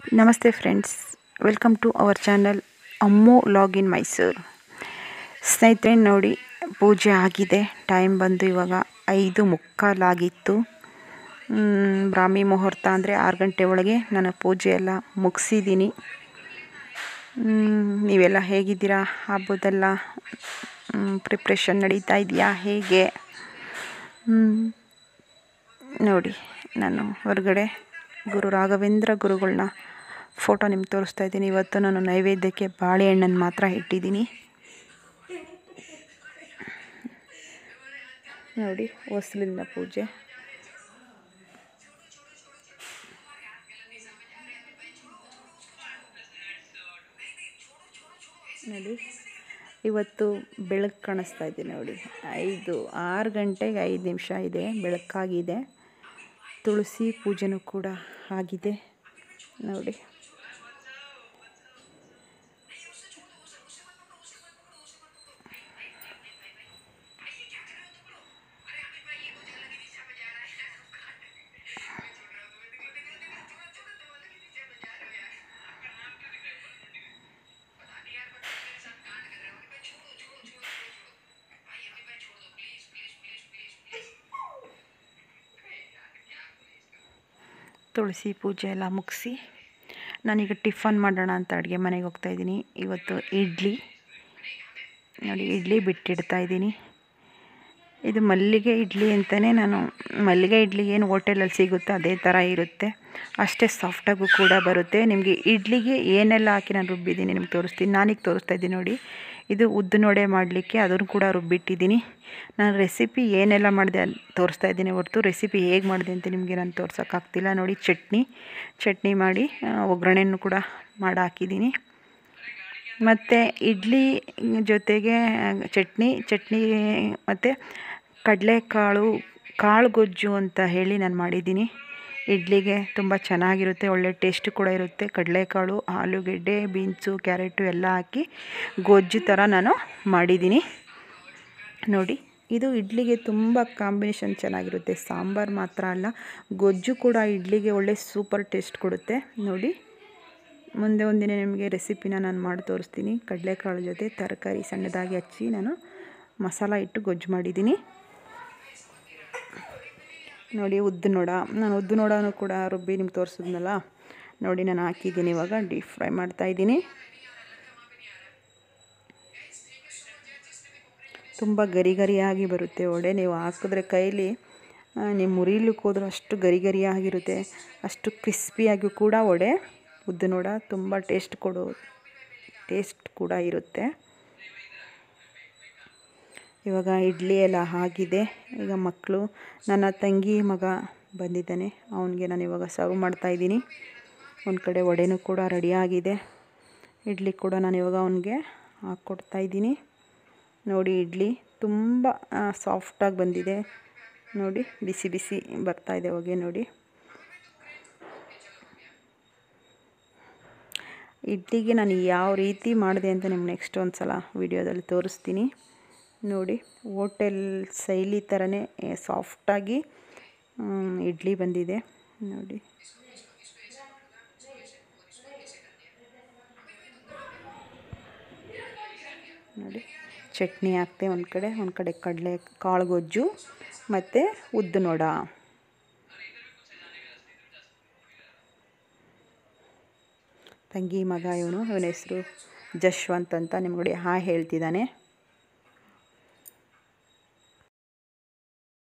ನಮಸ್ತೆ friends welcome to our channel Ammu log in Mysuru ಸ್ನೇಹಿತರೆ ನೋಡಿ ಪೂಜೆ ಆಗಿದೆ ಟೈಮ್ ಬಂದು ಇವಾಗ ಐದು ಮುಕ್ಕಾಲಾಗಿತ್ತು ಮ್, ಬ್ರಾಹ್ಮಿ ಮುಹೂರ್ತ ಅಂದರೆ ಆರು ಗಂಟೆ ಒಳಗೆ ನಾನು ಪೂಜೆ ಎಲ್ಲ ಮುಗಿಸಿದ್ದೀನಿ ನೀವೆಲ್ಲ ಹೇಗಿದ್ದೀರಾ ಹಬ್ಬದೆಲ್ಲ ಪ್ರಿಪ್ರೇಷನ್ ನಡೀತಾ ಇದೆಯಾ ಹೇಗೆ ಮ್, ನೋಡಿ ನಾನು ಹೊರಗಡೆ ಗುರು ರಾಘವೇಂದ್ರ ಗುರುಗಳನ್ನ ಫೋಟೋ ನಿಮ್ಗೆ ತೋರಿಸ್ತಾ ಇದ್ದೀನಿ ಇವತ್ತು ನಾನು ನೈವೇದ್ಯಕ್ಕೆ ಬಾಳೆಹಣ್ಣನ್ನು ಮಾತ್ರ ಇಟ್ಟಿದ್ದೀನಿ ನೋಡಿ ಹೊಸ್ಲಿನ ಪೂಜೆ ನೋಡಿ ಇವತ್ತು ಬೆಳಕು ಕಾಣಿಸ್ತಾ ಇದೆ ನೋಡಿ ಐದು ಆರು ಗಂಟೆಗೆ ಐದು ನಿಮಿಷ ಇದೆ ಬೆಳಕಾಗಿದೆ ತುಳಸಿ ಪೂಜೆನೂ ಕೂಡ ಆಗಿದೆ ನೋಡಿ ತುಳಸಿ ಪೂಜೆ ಎಲ್ಲ ಮುಗಿಸಿ ನಾನೀಗ ಟಿಫನ್ ಮಾಡೋಣ ಅಂತ ಅಡುಗೆ ಮನೆಗೆ ಹೋಗ್ತಾಯಿದ್ದೀನಿ ಇವತ್ತು ಇಡ್ಲಿ ನೋಡಿ ಇಡ್ಲಿ ಬಿಟ್ಟಿಡ್ತಾ ಇದ್ದೀನಿ ಇದು ಮಲ್ಲಿಗೆ ಇಡ್ಲಿ ಅಂತಲೇ ನಾನು ಮಲ್ಲಿಗೆ ಇಡ್ಲಿ ಏನು ಹೋಟೆಲಲ್ಲಿ ಸಿಗುತ್ತೋ ಅದೇ ಥರ ಇರುತ್ತೆ ಅಷ್ಟೇ ಸಾಫ್ಟಾಗೂ ಕೂಡ ಬರುತ್ತೆ ನಿಮಗೆ ಇಡ್ಲಿಗೆ ಏನೆಲ್ಲ ಹಾಕಿ ನಾನು ರುಬ್ಬಿದ್ದೀನಿ ನಿಮ್ಗೆ ತೋರಿಸ್ತೀನಿ ನಾನೀಗ ತೋರಿಸ್ತಾ ಇದ್ದೀನಿ ನೋಡಿ ಇದು ಉದ್ದಿನೊಡೆ ಮಾಡಲಿಕ್ಕೆ ಅದನ್ನು ಕೂಡ ರುಬ್ಬಿಟ್ಟಿದ್ದೀನಿ ನಾನು ರೆಸಿಪಿ ಏನೆಲ್ಲ ಮಾಡಿದೆ ಅಂತ ತೋರಿಸ್ತಾ ಇದ್ದೀನಿ ಹೊರತು ರೆಸಿಪಿ ಹೇಗೆ ಮಾಡಿದೆ ಅಂತ ನಿಮಗೆ ನಾನು ತೋರ್ಸೋಕ್ಕಾಗ್ತಿಲ್ಲ ನೋಡಿ ಚಟ್ನಿ ಚಟ್ನಿ ಮಾಡಿ ಆ, ಒಗ್ಗರಣೆನೂ ಕೂಡ ಮಾಡಿ ಹಾಕಿದ್ದೀನಿ ಮತ್ತು ಇಡ್ಲಿ ಜೊತೆಗೆ ಚಟ್ನಿ ಚಟ್ನಿ ಮತ್ತು ಕಡಲೆಕಾಳು ಕಾಳು ಗೊಜ್ಜು ಅಂತ ಹೇಳಿ ನಾನು ಮಾಡಿದ್ದೀನಿ ಇಡ್ಲಿಗೆ ತುಂಬ ಚೆನ್ನಾಗಿರುತ್ತೆ ಒಳ್ಳೆ ಟೇಸ್ಟ್ ಕೂಡ ಇರುತ್ತೆ ಕಡಲೆಕಾಳು ಆಲೂಗೆಡ್ಡೆ ಬೀನ್ಸು ಕ್ಯಾರೆಟು ಎಲ್ಲ ಹಾಕಿ ಗೊಜ್ಜು ಥರ ನಾನು ಮಾಡಿದ್ದೀನಿ ನೋಡಿ ಇದು ಇಡ್ಲಿಗೆ ತುಂಬ ಕಾಂಬಿನೇಷನ್ ಚೆನ್ನಾಗಿರುತ್ತೆ ಸಾಂಬಾರು ಮಾತ್ರ ಅಲ್ಲ ಗೊಜ್ಜು ಕೂಡ ಇಡ್ಲಿಗೆ ಒಳ್ಳೆ ಸೂಪರ್ ಟೇಸ್ಟ್ ಕೊಡುತ್ತೆ ನೋಡಿ ಮುಂದೆ ಒಂದಿನ ನಿಮಗೆ ರೆಸಿಪಿನ ನಾನು ಮಾಡಿ ತೋರಿಸ್ತೀನಿ ಕಡಲೆಕಾಳು ಜೊತೆ ತರಕಾರಿ ಸಣ್ಣದಾಗಿ ಹಚ್ಚಿ ನಾನು ಮಸಾಲ ಇಟ್ಟು ಗೊಜ್ಜು ಮಾಡಿದ್ದೀನಿ ನೋಡಿ ಉದ್ದು ನೋಡ ನಾನು ಉದ್ದು ನೋಡನೂ ಕೂಡ ರುಬ್ಬಿ ನಿಮ್ಗೆ ತೋರಿಸಿದ್ನಲ್ಲ ನೋಡಿ ನಾನು ಹಾಕಿದ್ದೀನಿ ಇವಾಗ ಡೀಪ್ ಫ್ರೈ ಮಾಡ್ತಾಯಿದ್ದೀನಿ ತುಂಬ ಗರಿ ಗರಿಯಾಗಿ ಬರುತ್ತೆ ವಡೆ ನೀವು ಹಾಕಿದ್ರೆ ಕೈಲಿ ಆ, ನೀವು ಮುರಿಲಿಕ್ಕೆ ಹೋದ್ರೆ ಅಷ್ಟು ಗರಿ ಗರಿಯಾಗಿರುತ್ತೆ ಅಷ್ಟು ಕ್ರಿಸ್ಪಿಯಾಗಿ ಕೂಡ ವಡೆ ಉದ್ದು ನೋಡ ತುಂಬ ಟೇಸ್ಟ್ ಕೊಡೋ ಟೇಸ್ಟ್ ಕೂಡ ಇರುತ್ತೆ ಇವಾಗ ಇಡ್ಲಿ ಎಲ್ಲ ಆಗಿದೆ ಈಗ ಮಕ್ಕಳು ನನ್ನ ತಂಗಿ ಮಗ ಬಂದಿದ್ದಾನೆ ಅವನಿಗೆ ನಾನು ಇವಾಗ ಸರ್ವ್ ಮಾಡ್ತಾಯಿದ್ದೀನಿ ಒಂದು ಕಡೆ ವಡೆನೂ ಕೂಡ ರೆಡಿಯಾಗಿದೆ ಇಡ್ಲಿ ಕೂಡ ನಾನು ಇವಾಗ ಅವನಿಗೆ ಹಾಕ್ಕೊಡ್ತಾಯಿದ್ದೀನಿ ನೋಡಿ ಇಡ್ಲಿ ತುಂಬ ಸಾಫ್ಟಾಗಿ ಬಂದಿದೆ ನೋಡಿ ಬಿಸಿ ಬಿಸಿ ಬರ್ತಾಯಿದೆ ಹೊಗೆ ನೋಡಿ ಇಡ್ಲಿಗೆ ನಾನು ಯಾವ ರೀತಿ ಮಾಡಿದೆ ಅಂತ ನಿಮ್ಗೆ ನೆಕ್ಸ್ಟ್ ಒಂದು ಸಲ ವೀಡಿಯೋದಲ್ಲಿ ತೋರಿಸ್ತೀನಿ ನೋಡಿ ಹೋಟೆಲ್ ಶೈಲಿ ಥರನೇ ಸಾಫ್ಟಾಗಿ ಮ್, ಇಡ್ಲಿ ಬಂದಿದೆ ನೋಡಿ ನೋಡಿ ಚಟ್ನಿ ಹಾಕ್ತೆ ಒಂದು ಕಡೆ ಒಂದು ಕಡೆ ಕಡಲೆ ಕಾಳು ಗೊಜ್ಜು ಮತ್ತು ಉದ್ದು ನೋಡ ತಂಗಿ ಮಗ ಇವನು ಇವನ ಹೆಸರು ಜಶ್ವಂತ್ ಅಂತ ನಿಮ್ಗಡೆ ಹಾಯ್ ಹೇಳ್ತಿದ್ದಾನೆ